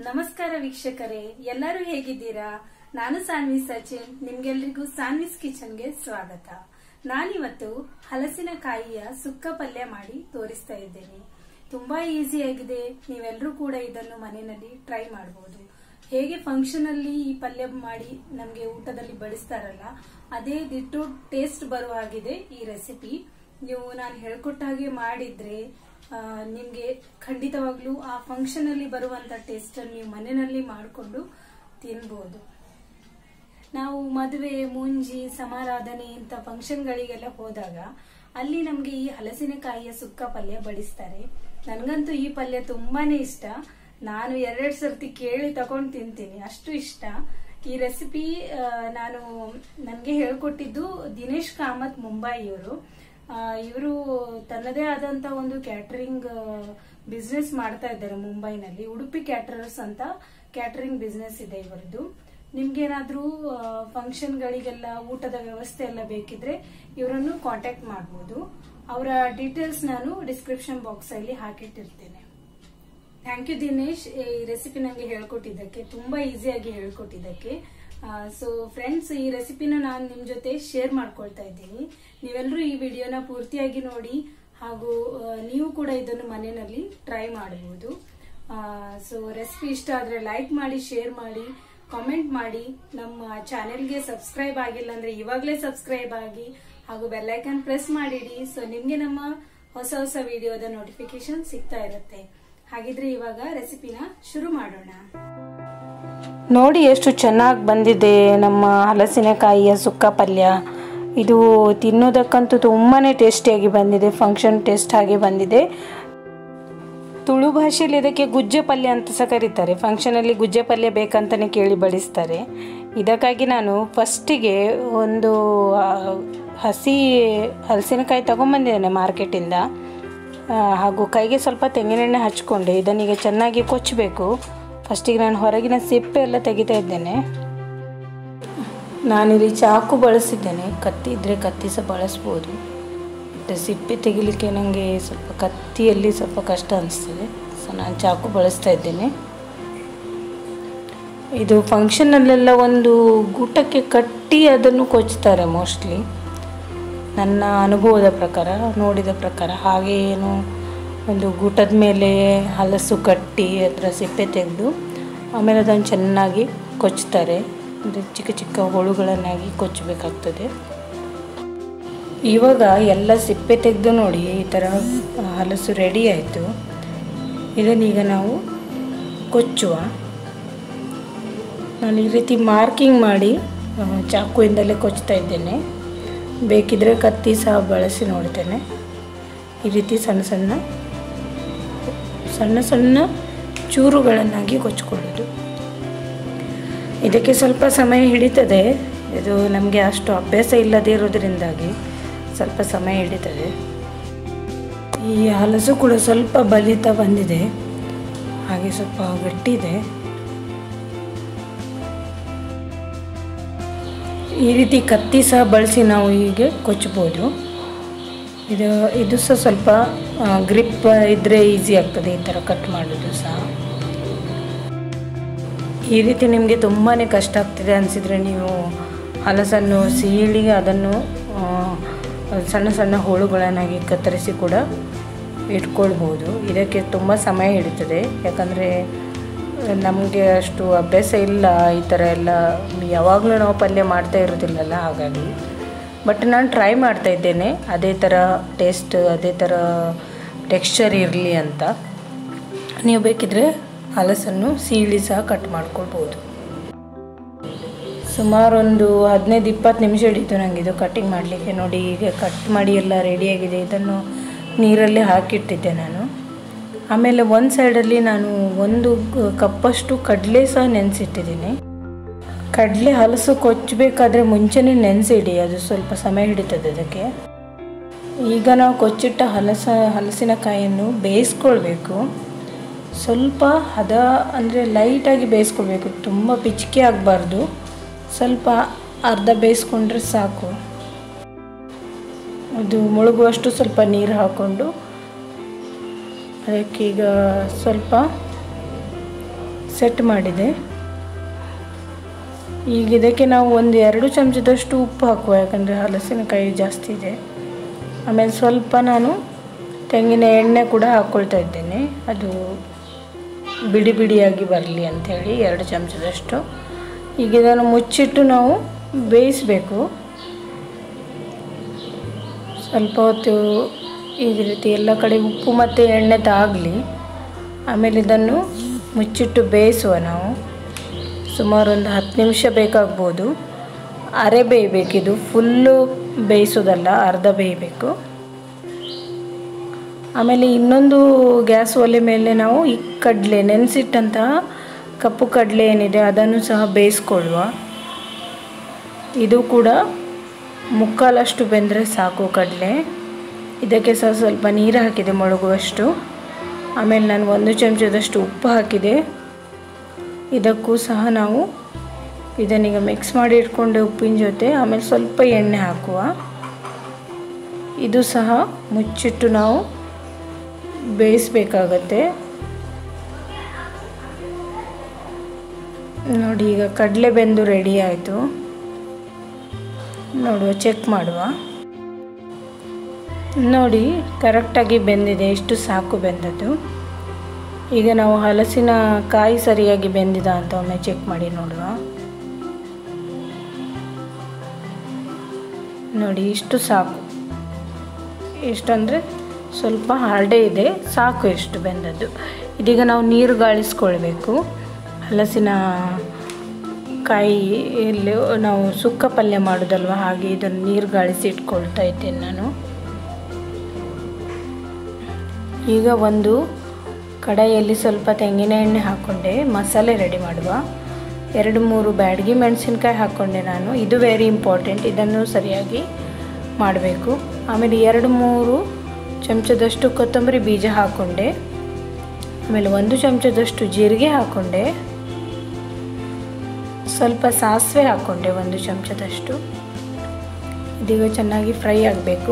ನಮಸ್ಕಾರ ವೀಕ್ಷಕರೇ ಎಲ್ಲರೂ ಹೇಗಿದ್ದೀರಾ ನಾನು ಸಾನ್ವಿ ಸಚಿನ್ ನಿಮ್ಗೆಲ್ರಿಗೂ ಸಾನ್ವಿಸ್ ಕಿಚನ್ಗೆ ಸ್ವಾಗತ ನಾನಿವತ್ತು ಹಲಸಿನಕಾಯಿಯ ಸುಕ್ಕ ಪಲ್ಯ ಮಾಡಿ ತೋರಿಸ್ತಾ ಇದ್ದೇನೆ ತುಂಬಾ ಈಸಿ ಆಗಿದೆ ನೀವೆಲ್ಲರೂ ಕೂಡ ಇದನ್ನು ಮನೆಯಲ್ಲಿ ಟ್ರೈ ಮಾಡಬಹುದು ಹೇಗೆ ಫಂಕ್ಷನ್ ಅಲ್ಲಿ ಈ ಪಲ್ಯ ಮಾಡಿ ನಮ್ಗೆ ಊಟದಲ್ಲಿ ಬಡಿಸ್ತಾರಲ್ಲ ಅದೇ ದಿಟ್ಟು ಟೇಸ್ಟ್ ಬರುವ ಹಾಗಿದೆ ಈ ರೆಸಿಪಿ ನೀವು ನಾನು ಹೇಳ್ಕೊಟ್ಟ ಹಾಗೆ ಮಾಡಿದ್ರೆ ಆ, ನಿಮ್ಗೆ ಖಂಡಿತವಾಗ್ಲೂ ಆ ಫಂಕ್ಷನ್ ಅಲ್ಲಿ ಬರುವಂತ ಟೇಸ್ಟ್ ನೀವು ಮನೆಯಲ್ಲಿ ಮಾಡಿಕೊಂಡು ತಿನ್ಬೋದು ನಾವು ಮದುವೆ ಮುಂಜಿ ಸಮಾರಾಧನೆ ಇಂಥ ಫಂಕ್ಷನ್ಗಳಿಗೆಲ್ಲ ಹೋದಾಗ ಅಲ್ಲಿ ನಮ್ಗೆ ಈ ಹಲಸಿನಕಾಯಿಯ ಸುಕ್ಕ ಪಲ್ಯ ಬಡಿಸ್ತಾರೆ ನನ್ಗಂತೂ ಈ ಪಲ್ಯ ತುಂಬಾನೇ ಇಷ್ಟ ನಾನು ಎರಡೆರಡು ಸರ್ತಿ ಕೇಳಿ ತಗೊಂಡು ತಿಂತೀನಿ ಅಷ್ಟು ಇಷ್ಟ ಈ ರೆಸಿಪಿ ನಾನು ನನಗೆ ಹೇಳ್ಕೊಟ್ಟಿದ್ದು ದಿನೇಶ್ ಕಾಮತ್ ಮುಂಬೈಯವರು ಇವರು ತನ್ನದೇ ಆದಂತ ಒಂದು ಕ್ಯಾಟರಿಂಗ್ ಬಿಸ್ನೆಸ್ ಮಾಡ್ತಾ ಇದ್ದಾರೆ ಮುಂಬೈನಲ್ಲಿ ಉಡುಪಿ ಕ್ಯಾಟರರ್ಸ್ ಅಂತ ಕ್ಯಾಟರಿಂಗ್ ಬಿಸ್ನೆಸ್ ಇದೆ ಇವರದ್ದು ನಿಮ್ಗೇನಾದ್ರೂ ಫಂಕ್ಷನ್ಗಳಿಗೆಲ್ಲ ಊಟದ ವ್ಯವಸ್ಥೆ ಎಲ್ಲ ಬೇಕಿದ್ರೆ ಇವರನ್ನು ಕಾಂಟ್ಯಾಕ್ಟ್ ಮಾಡಬಹುದು ಅವರ ಡೀಟೇಲ್ಸ್ ನಾನು ಡಿಸ್ಕ್ರಿಪ್ಷನ್ ಬಾಕ್ಸ್ ಅಲ್ಲಿ ಹಾಕಿಟ್ಟಿರ್ತೇನೆ ಥ್ಯಾಂಕ್ ಯು ದಿನೇಶ್ ಈ ರೆಸಿಪಿ ನಂಗೆ ಹೇಳ್ಕೊಟ್ಟಿದ್ದಕ್ಕೆ ತುಂಬಾ ಈಸಿಯಾಗಿ ಹೇಳ್ಕೊಟ್ಟಿದ್ದಕ್ಕೆ ಸೊ ಫ್ರೆಂಡ್ಸ್ ಈ ರೆಸಿಪಿನ ನಾನು ನಿಮ್ ಜೊತೆ ಶೇರ್ ಮಾಡ್ಕೊಳ್ತಾ ಇದ್ದೀನಿ ನೀವೆಲ್ಲರೂ ಈ ವಿಡಿಯೋನ ಪೂರ್ತಿಯಾಗಿ ನೋಡಿ ಹಾಗೂ ಆ, ನೀವು ಕೂಡ ಇದನ್ನು ಮನೆಯಲ್ಲಿ ಟ್ರೈ ಮಾಡಬಹುದು ಸೊ ರೆಸಿಪಿ ಇಷ್ಟ ಆದ್ರೆ ಲೈಕ್ ಮಾಡಿ ಶೇರ್ ಮಾಡಿ ಕಾಮೆಂಟ್ ಮಾಡಿ ನಮ್ಮ ಚಾನೆಲ್ಗೆ ಸಬ್ಸ್ಕ್ರೈಬ್ ಆಗಿಲ್ಲ ಅಂದ್ರೆ ಇವಾಗಲೇ ಸಬ್ಸ್ಕ್ರೈಬ್ ಆಗಿ ಹಾಗೂ ಬೆಲ್ಲೈಕನ್ ಪ್ರೆಸ್ ಮಾಡಿಡಿ ಸೊ ನಿಮ್ಗೆ ನಮ್ಮ ಹೊಸ ಹೊಸ ವಿಡಿಯೋದ ನೋಟಿಫಿಕೇಶನ್ ಸಿಗ್ತಾ ಇರುತ್ತೆ ಹಾಗಿದ್ರೆ ಇವಾಗ ರೆಸಿಪಿನ ಶುರು ಮಾಡೋಣ ನೋಡಿ ಎಷ್ಟು ಚೆನ್ನಾಗಿ ಬಂದಿದೆ ನಮ್ಮ ಹಲಸಿನಕಾಯಿಯ ಸುಕ್ಕ ಪಲ್ಯ ಇದು ತಿನ್ನೋದಕ್ಕಂತೂ ತುಂಬಾ ಟೇಸ್ಟಿಯಾಗಿ ಬಂದಿದೆ ಫಂಕ್ಷನ್ ಟೇಸ್ಟ್ ಆಗಿ ಬಂದಿದೆ ತುಳು ಭಾಷೆಯಲ್ಲಿ ಇದಕ್ಕೆ ಗುಜ್ಜೆ ಪಲ್ಯ ಅಂತ ಸಹ ಕರೀತಾರೆ ಫಂಕ್ಷನಲ್ಲಿ ಗುಜ್ಜೆ ಪಲ್ಯ ಬೇಕಂತಲೇ ಕೇಳಿ ಬಡಿಸ್ತಾರೆ ಇದಕ್ಕಾಗಿ ನಾನು ಫಸ್ಟಿಗೆ ಒಂದು ಆ, ಹಸಿ ಹಲಸಿನಕಾಯಿ ತೊಗೊಂಬಂದಿದ್ದೇನೆ ಮಾರ್ಕೆಟಿಂದ ಆ, ಹಾಗೂ ಕೈಗೆ ಸ್ವಲ್ಪ ತೆಂಗಿನೆಣ್ಣೆ ಹಚ್ಕೊಂಡೆ ಇದನ್ನೀಗ ಚೆನ್ನಾಗಿ ಕೊಚ್ಚಬೇಕು ಫಸ್ಟಿಗೆ ನಾನು ಹೊರಗಿನ ಸಿಪ್ಪೆ ಎಲ್ಲ ತೆಗಿತಾ ಇದ್ದೇನೆ ನಾನಿಲ್ಲಿ ಚಾಕು ಬಳಸಿದ್ದೇನೆ ಕತ್ತಿ ಇದ್ದರೆ ಕತ್ತಿ ಸಹ ಬಳಸ್ಬೋದು ಮತ್ತು ಸಿಪ್ಪೆ ತೆಗಿಲಿಕ್ಕೆ ನನಗೆ ಸ್ವಲ್ಪ ಕತ್ತಿಯಲ್ಲಿ ಸ್ವಲ್ಪ ಕಷ್ಟ ಅನಿಸ್ತದೆ ಸೊ ನಾನು ಚಾಕು ಬಳಸ್ತಾ ಇದ್ದೇನೆ ಇದು ಫಂಕ್ಷನಲ್ಲೆಲ್ಲ ಒಂದು ಗೂಟಕ್ಕೆ ಕಟ್ಟಿ ಅದನ್ನು ಕೊಚ್ತಾರೆ ಮೋಸ್ಟ್ಲಿ ನನ್ನ ಅನುಭವದ ಪ್ರಕಾರ ನೋಡಿದ ಪ್ರಕಾರ ಹಾಗೆ ಏನು ಒಂದು ಗೂಟದ ಮೇಲೆ ಹಲಸು ಕಟ್ಟಿ ಅದರ ಸಿಪ್ಪೆ ತೆಗೆದು ಆಮೇಲೆ ಅದನ್ನು ಚೆನ್ನಾಗಿ ಕೊಚ್ತಾರೆ ಅಂದರೆ ಚಿಕ್ಕ ಚಿಕ್ಕ ಹೋಳುಗಳನ್ನಾಗಿ ಕೊಚ್ಚಬೇಕಾಗ್ತದೆ ಇವಾಗ ಎಲ್ಲ ಸಿಪ್ಪೆ ತೆಗೆದು ನೋಡಿ ಈ ಥರ ಹಲಸು ರೆಡಿ ಆಯಿತು ಇದನ್ನೀಗ ನಾವು ಕೊಚ್ಚುವ ನಾನು ಈ ರೀತಿ ಮಾರ್ಕಿಂಗ್ ಮಾಡಿ ಆ, ಚಾಕುವಿಂದಲೇ ಕೊಚ್ತಾ ಇದ್ದೇನೆ ಬೇಕಿದ್ರೆ ಕತ್ತಿ ಸಹ ಬಳಸಿ ನೋಡ್ತೇನೆ ಈ ರೀತಿ ಸಣ್ಣ ಸಣ್ಣ ಸಣ್ಣ ಸಣ್ಣ ಚೂರುಗಳನ್ನಾಗಿ ಕೊಚ್ಕೊಳ್ಳೋದು ಇದಕ್ಕೆ ಸ್ವಲ್ಪ ಸಮಯ ಹಿಡಿತದೆ ಇದು ನಮಗೆ ಅಷ್ಟು ಅಭ್ಯಾಸ ಇಲ್ಲದೇ ಇರೋದ್ರಿಂದಾಗಿ ಸ್ವಲ್ಪ ಸಮಯ ಹಿಡಿತದೆ ಈ ಹಲಸು ಕೂಡ ಸ್ವಲ್ಪ ಬಲಿತ ಬಂದಿದೆ ಹಾಗೆ ಸ್ವಲ್ಪ ಗಟ್ಟಿದೆ ಈ ರೀತಿ ಕತ್ತಿ ಸಹ ಬಳಸಿ ನಾವು ಹೀಗೆ ಕೊಚ್ಚಬೋದು ಇದು ಇದು ಸಹ ಸ್ವಲ್ಪ ಗ್ರಿಪ್ ಇದ್ದರೆ ಈಸಿ ಆಗ್ತದೆ ಈ ಥರ ಕಟ್ ಮಾಡೋದು ಸಹ ಈ ರೀತಿ ನಿಮಗೆ ತುಂಬಾ ಕಷ್ಟ ಆಗ್ತಿದೆ ಅನಿಸಿದರೆ ನೀವು ಹಲಸನ್ನು ಸೀಳಿ ಅದನ್ನು ಆ, ಸಣ್ಣ ಸಣ್ಣ ಹೋಳುಗಳನ್ನಾಗಿ ಕತ್ತರಿಸಿ ಕೂಡ ಇಟ್ಕೊಳ್ಬೋದು ಇದಕ್ಕೆ ತುಂಬ ಸಮಯ ಹಿಡಿತದೆ ಯಾಕಂದರೆ ನಮಗೆ ಅಷ್ಟು ಅಭ್ಯಾಸ ಇಲ್ಲ ಈ ಥರ ಎಲ್ಲ ಯಾವಾಗಲೂ ನಾವು ಪಲ್ಯ ಮಾಡ್ತಾ ಇರೋದಿಲ್ಲಲ್ಲ ಹಾಗಾಗಿ ಬಟ್ ನಾನು ಟ್ರೈ ಮಾಡ್ತಾ ಇದ್ದೇನೆ ಅದೇ ಥರ ಟೇಸ್ಟ್ ಅದೇ ಥರ ಟೆಕ್ಸ್ಚರ್ ಇರಲಿ ಅಂತ ನೀವು ಬೇಕಿದ್ರೆ ಹಲಸನ್ನು ಸೀಳಿ ಸಹ ಕಟ್ ಮಾಡ್ಕೊಳ್ಬೋದು ಸುಮಾರು ಒಂದು ಹದಿನೈದು ಇಪ್ಪತ್ತು ನಿಮಿಷ ಹಿಡಿತು ನನಗೆ ಇದು ಕಟ್ಟಿಂಗ್ ಮಾಡಲಿಕ್ಕೆ ನೋಡಿ ಈಗ ಕಟ್ ಮಾಡಿ ಎಲ್ಲ ರೆಡಿಯಾಗಿದೆ ಇದನ್ನು ನೀರಲ್ಲಿ ಹಾಕಿಟ್ಟಿದ್ದೆ ನಾನು ಆಮೇಲೆ ಒಂದು ಸೈಡಲ್ಲಿ ನಾನು ಒಂದು ಗ- ಕಪ್ಪಷ್ಟು ಕಡಲೆ ಸಹ ನೆನೆಸಿಟ್ಟಿದ್ದೀನಿ ಕಡಲೆ ಹಲಸು ಕೊಚ್ಚಬೇಕಾದ್ರೆ ಮುಂಚೆನೇ ನೆನೆಸಿಡಿ ಅದು ಸ್ವಲ್ಪ ಸಮಯ ಹಿಡಿತದೆ ಅದಕ್ಕೆ ಈಗ ನಾವು ಕೊಚ್ಚಿಟ್ಟ ಹಲಸ ಹಲಸಿನಕಾಯಿಯನ್ನು ಬೇಯಿಸ್ಕೊಳ್ಬೇಕು ಸ್ವಲ್ಪ ಹದ ಅಂದರೆ ಲೈಟಾಗಿ ಬೇಯಿಸ್ಕೊಳ್ಬೇಕು ತುಂಬ ಪಿಚ್ಕೆ ಆಗಬಾರ್ದು ಸ್ವಲ್ಪ ಅರ್ಧ ಬೇಯಿಸ್ಕೊಂಡ್ರೆ ಸಾಕು ಅದು ಮುಳುಗುವಷ್ಟು ಸ್ವಲ್ಪ ನೀರು ಹಾಕ್ಕೊಂಡು ಅದಕ್ಕೀಗ ಸ್ವಲ್ಪ ಸೆಟ್ ಮಾಡಿದೆ ಈಗ ಇದಕ್ಕೆ ನಾವು ಒಂದು ಎರಡು ಚಮಚದಷ್ಟು ಉಪ್ಪು ಹಾಕುವ ಯಾಕಂದರೆ ಹಲಸಿನಕಾಯಿ ಜಾಸ್ತಿ ಇದೆ ಆಮೇಲೆ ಸ್ವಲ್ಪ ನಾನು ತೆಂಗಿನ ಎಣ್ಣೆ ಕೂಡ ಹಾಕ್ಕೊಳ್ತಾ ಇದ್ದೇನೆ ಅದು ಬಿಡಿ ಬಿಡಿಯಾಗಿ ಬರಲಿ ಅಂಥೇಳಿ ಎರಡು ಚಮಚದಷ್ಟು ಈಗ ಇದನ್ನು ಮುಚ್ಚಿಟ್ಟು ನಾವು ಬೇಯಿಸಬೇಕು ಸ್ವಲ್ಪ ಹೊತ್ತು ಈ ರೀತಿ ಎಲ್ಲ ಕಡೆ ಉಪ್ಪು ಮತ್ತು ಎಣ್ಣೆ ತಾಗಲಿ ಆಮೇಲೆ ಇದನ್ನು ಮುಚ್ಚಿಟ್ಟು ಬೇಯಿಸುವ ನಾವು ಸುಮಾರು ಒಂದು ಹತ್ತು ನಿಮಿಷ ಬೇಕಾಗ್ಬೋದು ಅರೆ ಬೇಯಬೇಕಿದು ಫುಲ್ಲು ಬೇಯಿಸೋದಲ್ಲ ಅರ್ಧ ಬೇಯಬೇಕು ಆಮೇಲೆ ಇನ್ನೊಂದು ಗ್ಯಾಸ್ ಒಲೆ ಮೇಲೆ ನಾವು ಈ ಕಡಲೆ ನೆನೆಸಿಟ್ಟಂತಹ ಕಪ್ಪು ಕಡಲೆ ಏನಿದೆ ಅದನ್ನು ಸಹ ಬೇಯಿಸ್ಕೊಳ್ಳುವ ಇದು ಕೂಡ ಮುಕ್ಕಾಲಷ್ಟು ಬೆಂದರೆ ಸಾಕು ಕಡಲೆ ಇದಕ್ಕೆ ಸಹ ಸ್ವಲ್ಪ ನೀರು ಹಾಕಿದೆ ಮುಳುಗುವಷ್ಟು ಆಮೇಲೆ ನಾನು ಒಂದು ಚಮಚದಷ್ಟು ಉಪ್ಪು ಹಾಕಿದೆ ಇದಕ್ಕೂ ಸಹ ನಾವು ಇದನ್ನೀಗ ಮಿಕ್ಸ್ ಮಾಡಿ ಇಟ್ಕೊಂಡೆ ಉಪ್ಪಿನ ಜೊತೆ ಆಮೇಲೆ ಸ್ವಲ್ಪ ಎಣ್ಣೆ ಹಾಕುವ ಇದು ಸಹ ಮುಚ್ಚಿಟ್ಟು ನಾವು ಬೇಯಿಸ್ಬೇಕಾಗತ್ತೆ ನೋಡಿ ಈಗ ಕಡಲೆ ಬೆಂದು ರೆಡಿ ಆಯಿತು ನೋಡುವ ಚೆಕ್ ಮಾಡುವ ನೋಡಿ ಕರೆಕ್ಟಾಗಿ ಬೆಂದಿದೆ ಇಷ್ಟು ಸಾಕು ಬೆಂದದ್ದು ಈಗ ನಾವು ಹಲಸಿನ ಕಾಯಿ ಸರಿಯಾಗಿ ಬೆಂದಿದ ಅಂತ ಒಮ್ಮೆ ಚೆಕ್ ಮಾಡಿ ನೋಡುವ ನೋಡಿ ಇಷ್ಟು ಸಾಕು ಎಷ್ಟಂದರೆ ಸ್ವಲ್ಪ ಹಾರ್ಡೇ ಇದೆ ಸಾಕು ಎಷ್ಟು ಬೆಂದದ್ದು ಇದೀಗ ನಾವು ನೀರು ಗಾಳಿಸ್ಕೊಳ್ಬೇಕು ಹಲಸಿನ ಕಾಯಿ ಇಲ್ಲಿ ನಾವು ಸುಕ್ಕ ಪಲ್ಯ ಮಾಡೋದಲ್ವ ಹಾಗೆ ಇದನ್ನು ನೀರು ಗಾಳಿಸಿ ಇಟ್ಕೊಳ್ತಾ ಇದ್ದೇನೆ ನಾನು ಈಗ ಒಂದು ಕಡಾಯಿಯಲ್ಲಿ ಸ್ವಲ್ಪ ತೆಂಗಿನ ಎಣ್ಣೆ ಹಾಕ್ಕೊಂಡೆ ಮಸಾಲೆ ರೆಡಿ ಮಾಡುವ ಎರಡು ಮೂರು ಬ್ಯಾಡಗಿ ಮೆಣಸಿನ್ಕಾಯಿ ಹಾಕ್ಕೊಂಡೆ ನಾನು ಇದು ವೆರಿ ಇಂಪಾರ್ಟೆಂಟ್ ಇದನ್ನು ಸರಿಯಾಗಿ ಮಾಡಬೇಕು ಆಮೇಲೆ ಎರಡು ಮೂರು ಚಮಚದಷ್ಟು ಕೊತ್ತಂಬರಿ ಬೀಜ ಹಾಕ್ಕೊಂಡೆ ಆಮೇಲೆ ಒಂದು ಚಮಚದಷ್ಟು ಜೀರಿಗೆ ಹಾಕ್ಕೊಂಡೆ ಸ್ವಲ್ಪ ಸಾಸಿವೆ ಹಾಕ್ಕೊಂಡೆ ಒಂದು ಚಮಚದಷ್ಟು ಇದೀಗ ಚೆನ್ನಾಗಿ ಫ್ರೈ ಆಗಬೇಕು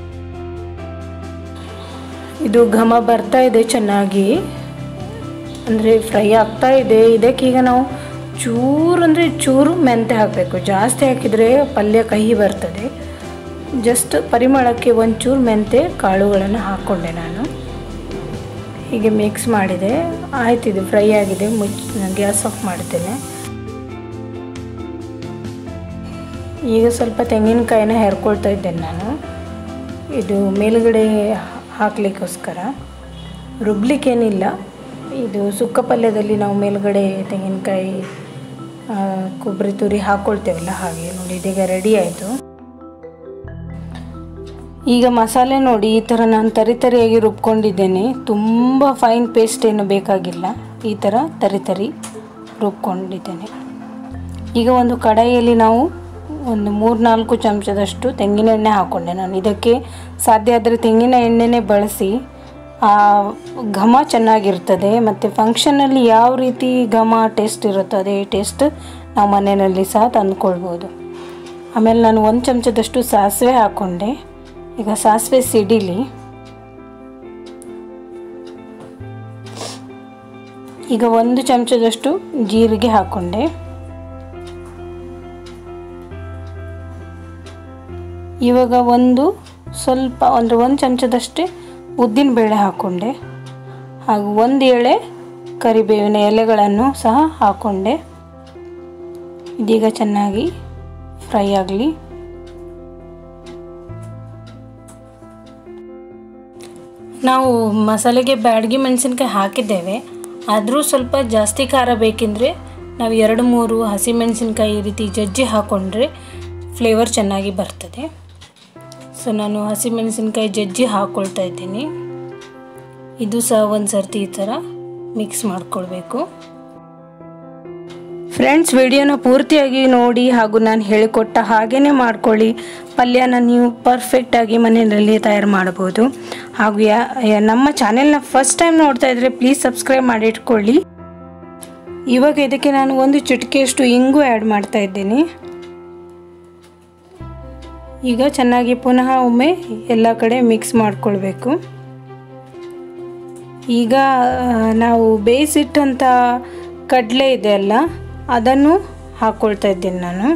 ಇದು ಘಮ ಬರ್ತಾ ಇದೆ ಚೆನ್ನಾಗಿ ಅಂದರೆ ಫ್ರೈ ಆಗ್ತಾ ಇದೆ ಇದಕ್ಕೀಗ ನಾವು ಚೂರು ಅಂದರೆ ಚೂರು ಮೆಂತೆ ಹಾಕಬೇಕು ಜಾಸ್ತಿ ಹಾಕಿದರೆ ಪಲ್ಯ ಕಹಿ ಬರ್ತದೆ ಜಸ್ಟ್ ಪರಿಮಳಕ್ಕೆ ಒಂಚೂರು ಮೆಂತೆ ಕಾಳುಗಳನ್ನು ಹಾಕ್ಕೊಂಡೆ ನಾನು ಹೀಗೆ ಮಿಕ್ಸ್ ಮಾಡಿದೆ ಆಯ್ತು ಇದು ಫ್ರೈ ಆಗಿದೆ ಮುಚ್ಚ ಗ್ಯಾಸ್ ಆಫ್ ಮಾಡ್ತೇನೆ ಈಗ ಸ್ವಲ್ಪ ತೆಂಗಿನಕಾಯಿನ ಹೆರ್ಕೊಳ್ತಾ ಇದ್ದೇನೆ ನಾನು ಇದು ಮೇಲುಗಡೆ ಹಾಕಲಿಕ್ಕೋಸ್ಕರ ರುಬ್ಲಿಕ್ಕೇನಿಲ್ಲ ಇದು ಸುಕ್ಕ ಪಲ್ಯದಲ್ಲಿ ನಾವು ಮೇಲುಗಡೆ ತೆಂಗಿನಕಾಯಿ ಕೊಬ್ಬರಿ ತುರಿ ಹಾಕ್ಕೊಳ್ತೇವಲ್ಲ ಹಾಗೆ ನೋಡಿ ಇದೀಗ ರೆಡಿ ಆಯಿತು ಈಗ ಮಸಾಲೆ ನೋಡಿ ಈ ಥರ ನಾನು ತರಿ ತರಿಯಾಗಿ ರುಬ್ಕೊಂಡಿದ್ದೇನೆ ತುಂಬ ಫೈನ್ ಪೇಸ್ಟ್ ಏನು ಬೇಕಾಗಿಲ್ಲ ಈ ಥರ ತರಿ ತರಿ ರುಬ್ಕೊಂಡಿದ್ದೇನೆ ಈಗ ಒಂದು ಕಡಾಯಿಯಲ್ಲಿ ನಾವು ಒಂದು ಮೂರು ನಾಲ್ಕು ಚಮಚದಷ್ಟು ತೆಂಗಿನ ಎಣ್ಣೆ ಹಾಕ್ಕೊಂಡೆ ನಾನು ಇದಕ್ಕೆ ಸಾಧ್ಯ ಆದರೆ ತೆಂಗಿನ ಎಣ್ಣೆನೇ ಬಳಸಿ ಆ ಘಮ ಚೆನ್ನಾಗಿರ್ತದೆ ಮತ್ತು ಫಂಕ್ಷನಲ್ಲಿ ಯಾವ ರೀತಿ ಘಮ ಟೇಸ್ಟ್ ಇರುತ್ತೋ ಅದೇ ಟೇಸ್ಟ್ ನಾವು ಮನೆಯಲ್ಲಿ ಸಹ ತಂದುಕೊಳ್ಬೋದು ಆಮೇಲೆ ನಾನು ಒಂದು ಚಮಚದಷ್ಟು ಸಾಸಿವೆ ಹಾಕ್ಕೊಂಡೆ ಈಗ ಸಾಸಿವೆ ಸಿಡಿಲಿ ಈಗ ಒಂದು ಚಮಚದಷ್ಟು ಜೀರಿಗೆ ಹಾಕ್ಕೊಂಡೆ ಇವಾಗ ಒಂದು ಸ್ವಲ್ಪ ಅಂದರೆ ಒಂದು ಚಮಚದಷ್ಟೇ ಉದ್ದಿನ ಬೇಳೆ ಹಾಕ್ಕೊಂಡೆ ಹಾಗೂ ಒಂದು ಎಳೆ ಕರಿಬೇವಿನ ಎಲೆಗಳನ್ನು ಸಹ ಹಾಕ್ಕೊಂಡೆ ಇದೀಗ ಚೆನ್ನಾಗಿ ಫ್ರೈ ಆಗಲಿ ನಾವು ಮಸಾಲೆಗೆ ಬ್ಯಾಡಗಿ ಮೆಣಸಿನ್ಕಾಯಿ ಹಾಕಿದ್ದೇವೆ ಆದರೂ ಸ್ವಲ್ಪ ಜಾಸ್ತಿ ಖಾರ ಬೇಕೆಂದರೆ ನಾವು ಎರಡು ಮೂರು ಹಸಿಮೆಣಸಿನ್ಕಾಯಿ ಈ ರೀತಿ ಜಜ್ಜಿ ಹಾಕ್ಕೊಂಡ್ರೆ ಫ್ಲೇವರ್ ಚೆನ್ನಾಗಿ ಬರ್ತದೆ ಸೊ ನಾನು ಹಸಿಮೆಣಸಿನ್ಕಾಯಿ ಜಜ್ಜಿ ಹಾಕ್ಕೊಳ್ತಾ ಇದ್ದೀನಿ ಇದು ಸಹ ಒಂದು ಸರ್ತಿ ಈ ಥರ ಮಿಕ್ಸ್ ಮಾಡ್ಕೊಳ್ಬೇಕು ಫ್ರೆಂಡ್ಸ್ ವಿಡಿಯೋನ ಪೂರ್ತಿಯಾಗಿ ನೋಡಿ ಹಾಗೂ ನಾನು ಹೇಳಿಕೊಟ್ಟ ಹಾಗೇ ಮಾಡ್ಕೊಳ್ಳಿ ಪಲ್ಯನ ನೀವು ಪರ್ಫೆಕ್ಟಾಗಿ ಮನೆಯಲ್ಲಿ ತಯಾರು ಮಾಡ್ಬೋದು ಹಾಗೂ ಯಾ ಯಾ- ನಮ್ಮ ಚಾನೆಲ್ನ ಫಸ್ಟ್ ಟೈಮ್ ನೋಡ್ತಾ ಇದ್ದರೆ ಪ್ಲೀಸ್ ಸಬ್ಸ್ಕ್ರೈಬ್ ಮಾಡಿ ಇಟ್ಕೊಳ್ಳಿ ಇವಾಗ ಇದಕ್ಕೆ ನಾನು ಒಂದು ಚಿಟಿಕೆಯಷ್ಟು ಇಂಗು ಆ್ಯಡ್ ಮಾಡ್ತಾ ಇದ್ದೀನಿ ಈಗ ಚೆನ್ನಾಗಿ ಪುನಃ ಒಮ್ಮೆ ಎಲ್ಲ ಕಡೆ ಮಿಕ್ಸ್ ಮಾಡ್ಕೊಳ್ಬೇಕು ಈಗ ಆ, ನಾವು ಬೇಯಿಸಿಟ್ಟಂಥ ಕಡಲೆ ಇದೆ ಅಲ್ಲ ಅದನ್ನು ಹಾಕ್ಕೊಳ್ತಾ ಇದ್ದೀನಿ ನಾನು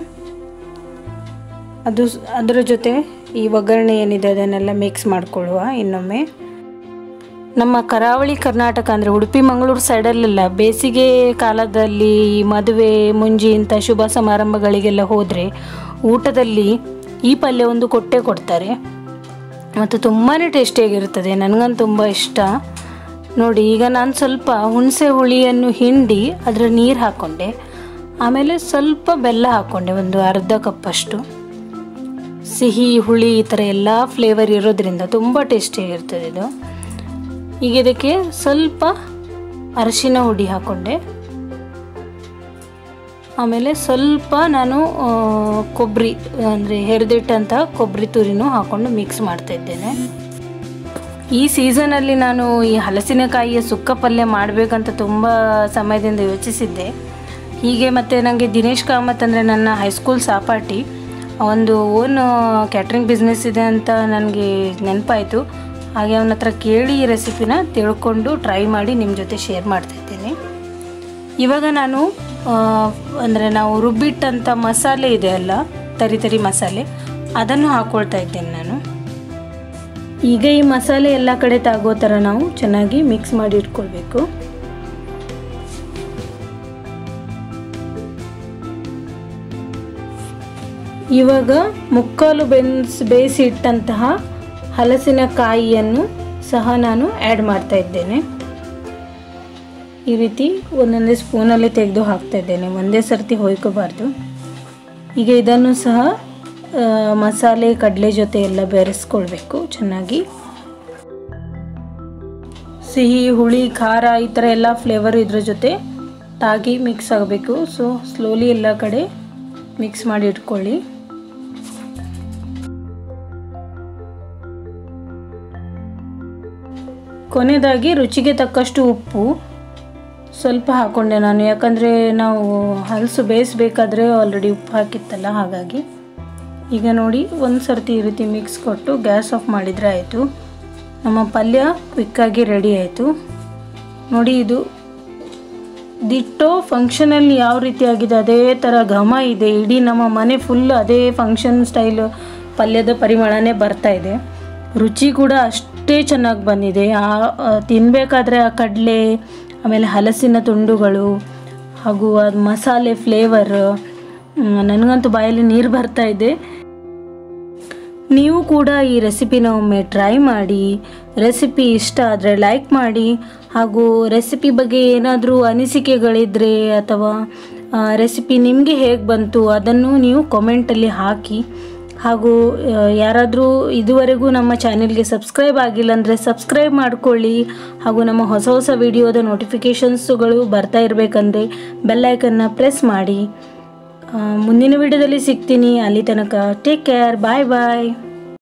ಅದು ಸ್- ಅದರ ಜೊತೆ ಈ ಒಗ್ಗರಣೆ ಏನಿದೆ ಅದನ್ನೆಲ್ಲ ಮಿಕ್ಸ್ ಮಾಡಿಕೊಳ್ಳುವ ಇನ್ನೊಮ್ಮೆ ನಮ್ಮ ಕರಾವಳಿ ಕರ್ನಾಟಕ ಅಂದರೆ ಉಡುಪಿ ಮಂಗಳೂರು ಸೈಡಲ್ಲೆಲ್ಲ ಬೇಸಿಗೆ ಕಾಲದಲ್ಲಿ ಈ ಮದುವೆ ಮುಂಜಿ ಇಂಥ ಶುಭ ಸಮಾರಂಭಗಳಿಗೆಲ್ಲ ಹೋದರೆ ಊಟದಲ್ಲಿ ಈ ಪಲ್ಯ ಒಂದು ಕೊಟ್ಟೆ ಕೊಡ್ತಾರೆ ಮತ್ತು ತುಂಬಾ ಟೇಸ್ಟಿಯಾಗಿರುತ್ತದೆ ನನಗಂತೂ ತುಂಬ ಇಷ್ಟ ನೋಡಿ ಈಗ ನಾನು ಸ್ವಲ್ಪ ಹುಣಸೆ ಹುಳಿಯನ್ನು ಹಿಂಡಿ ಅದರ ನೀರು ಹಾಕ್ಕೊಂಡೆ ಆಮೇಲೆ ಸ್ವಲ್ಪ ಬೆಲ್ಲ ಹಾಕ್ಕೊಂಡೆ ಒಂದು ಅರ್ಧ ಕಪ್ಪಷ್ಟು ಸಿಹಿ ಹುಳಿ ಈ ಥರ ಎಲ್ಲ ಫ್ಲೇವರ್ ಇರೋದ್ರಿಂದ ತುಂಬ ಟೇಸ್ಟಿಯಾಗಿರ್ತದೆ ಇದು ಈಗ ಇದಕ್ಕೆ ಸ್ವಲ್ಪ ಅರಿಶಿನ ಹುಡಿ ಹಾಕ್ಕೊಂಡೆ ಆಮೇಲೆ ಸ್ವಲ್ಪ ನಾನು ಆ, ಕೊಬ್ಬರಿ ಅಂದರೆ ಹೆರಿದಿಟ್ಟಂಥ ಕೊಬ್ಬರಿ ತುರಿನೂ ಹಾಕ್ಕೊಂಡು ಮಿಕ್ಸ್ ಮಾಡ್ತಾ ಇದ್ದೇನೆ ಈ ಸೀಸನಲ್ಲಿ ನಾನು ಈ ಹಲಸಿನಕಾಯಿಯ ಸುಕ್ಕ ಪಲ್ಯ ಮಾಡಬೇಕಂತ ತುಂಬ ಸಮಯದಿಂದ ಯೋಚಿಸಿದ್ದೆ ಹೀಗೆ ಮತ್ತು ನನಗೆ ದಿನೇಶ್ ಕಾಮತ್ ಅಂದರೆ ನನ್ನ ಹೈಸ್ಕೂಲ್ ಸಹಪಾಠಿ ಒಂದು ಓನ್ ಕ್ಯಾಟ್ರಿಂಗ್ ಬಿಸ್ನೆಸ್ ಇದೆ ಅಂತ ನನಗೆ ನೆನಪಾಯಿತು ಹಾಗೆ ಅವನ ಹತ್ರ ಕೇಳಿ ಈ ರೆಸಿಪಿನ ತಿಳ್ಕೊಂಡು ಟ್ರೈ ಮಾಡಿ ನಿಮ್ಮ ಜೊತೆ ಶೇರ್ ಮಾಡ್ತಾ ಇದ್ದೇನೆ ಇವಾಗ ನಾನು ಅಂದರೆ ನಾವು ರುಬ್ಬಿಟ್ಟಂಥ ಮಸಾಲೆ ಇದೆ ಅಲ್ಲ ತರಿ ತರಿ ಮಸಾಲೆ ಅದನ್ನು ಹಾಕ್ಕೊಳ್ತಾ ಇದ್ದೇನೆ ನಾನು ಈಗ ಈ ಮಸಾಲೆ ಎಲ್ಲ ಕಡೆ ತಾಗೋ ಥರ ನಾವು ಚೆನ್ನಾಗಿ ಮಿಕ್ಸ್ ಮಾಡಿ ಇಟ್ಕೊಳ್ಬೇಕು ಇವಾಗ ಮುಕ್ಕಾಲು ಬೆನ್ಸ್ ಬೇಯಿಸಿ ಇಟ್ಟಂತಹ ಹಲಸಿನಕಾಯಿಯನ್ನು ಸಹ ನಾನು ಆ್ಯಡ್ ಮಾಡ್ತಾ ಇದ್ದೇನೆ ಈ ರೀತಿ ಒಂದೊಂದೇ ಸ್ಪೂನಲ್ಲಿ ತೆಗೆದು ಹಾಕ್ತಾ ಇದ್ದೇನೆ ಒಂದೇ ಸರ್ತಿ ಹೊಯ್ಕೋಬಾರ್ದು ಈಗ ಇದನ್ನು ಸಹ ಆ, ಮಸಾಲೆ ಕಡಲೆ ಜೊತೆ ಎಲ್ಲ ಬೆರೆಸ್ಕೊಳ್ಬೇಕು ಚೆನ್ನಾಗಿ ಸಿಹಿ ಹುಳಿ ಖಾರ ಈ ಥರ ಎಲ್ಲ ಫ್ಲೇವರ್ ಇದ್ರ ಜೊತೆ ತಾಗಿ ಮಿಕ್ಸ್ ಆಗಬೇಕು ಸೊ ಸ್ಲೋಲಿ ಎಲ್ಲ ಕಡೆ ಮಿಕ್ಸ್ ಮಾಡಿ ಇಟ್ಕೊಳ್ಳಿ ಕೊನೆಯದಾಗಿ ರುಚಿಗೆ ತಕ್ಕಷ್ಟು ಉಪ್ಪು ಸ್ವಲ್ಪ ಹಾಕ್ಕೊಂಡೆ ನಾನು ಯಾಕಂದರೆ ನಾವು ಹಲಸು ಬೇಯಿಸ್ಬೇಕಾದ್ರೆ ಆಲ್ರೆಡಿ ಉಪ್ಪು ಹಾಕಿತ್ತಲ್ಲ ಹಾಗಾಗಿ ಈಗ ನೋಡಿ ಒಂದು ಸರ್ತಿ ಈ ರೀತಿ ಮಿಕ್ಸ್ ಕೊಟ್ಟು ಗ್ಯಾಸ್ ಆಫ್ ಮಾಡಿದರೆ ಆಯಿತು ನಮ್ಮ ಪಲ್ಯ ಕ್ವಿಕ್ಕಾಗಿ ರೆಡಿ ಆಯಿತು ನೋಡಿ ಇದು ದಿಟ್ಟೋ ಫಂಕ್ಷನಲ್ಲಿ ಯಾವ ರೀತಿ ಆಗಿದೆ ಅದೇ ಥರ ಘಮ ಇದೆ ಇಡೀ ನಮ್ಮ ಮನೆ ಫುಲ್ ಅದೇ ಫಂಕ್ಷನ್ ಸ್ಟೈಲ್ ಪಲ್ಯದ ಪರಿಮಳನೇ ಬರ್ತಾ ಇದೆ ರುಚಿ ಕೂಡ ಅಷ್ಟೇ ಚೆನ್ನಾಗಿ ಬಂದಿದೆ ಆ ಆ ತಿನ್ನಬೇಕಾದ್ರೆ ಆ ಕಡಲೆ ಆಮೇಲೆ ಹಲಸಿನ ತುಂಡುಗಳು ಹಾಗೂ ಅದು ಮಸಾಲೆ ಫ್ಲೇವರ್ ನನಗಂತೂ ಬಾಯಲ್ಲಿ ನೀರು ಬರ್ತಾ ಇದೆ ನೀವು ಕೂಡ ಈ ರೆಸಿಪಿನ ಒಮ್ಮೆ ಟ್ರೈ ಮಾಡಿ ರೆಸಿಪಿ ಇಷ್ಟ ಆದರೆ ಲೈಕ್ ಮಾಡಿ ಹಾಗೂ ರೆಸಿಪಿ ಬಗ್ಗೆ ಏನಾದರೂ ಅನಿಸಿಕೆಗಳಿದ್ದರೆ ಅಥವಾ ರೆಸಿಪಿ ನಿಮಗೆ ಹೇಗೆ ಬಂತು ಅದನ್ನು ನೀವು ಕಾಮೆಂಟಲ್ಲಿ ಹಾಕಿ ಹಾಗೂ ಆ, ಯಾರಾದರೂ ಇದುವರೆಗೂ ನಮ್ಮ ಚಾನೆಲ್ಗೆ ಸಬ್ಸ್ಕ್ರೈಬ್ ಆಗಿಲ್ಲ ಅಂದರೆ ಸಬ್ಸ್ಕ್ರೈಬ್ ಮಾಡ್ಕೊಳ್ಳಿ ಹಾಗೂ ನಮ್ಮ ಹೊಸ ಹೊಸ ವಿಡಿಯೋದ ನೋಟಿಫಿಕೇಷನ್ಸುಗಳು ಬರ್ತಾ ಇರಬೇಕಂದ್ರೆ ಬೆಲ್ಲೈಕನ್ನ ಪ್ರೆಸ್ ಮಾಡಿ ಆ, ಮುಂದಿನ ವಿಡಿಯೋದಲ್ಲಿ ಸಿಗ್ತೀನಿ ಅಲ್ಲಿ ತನಕ ಟೇಕ್ ಕೇರ್ ಬಾಯ್ ಬಾಯ್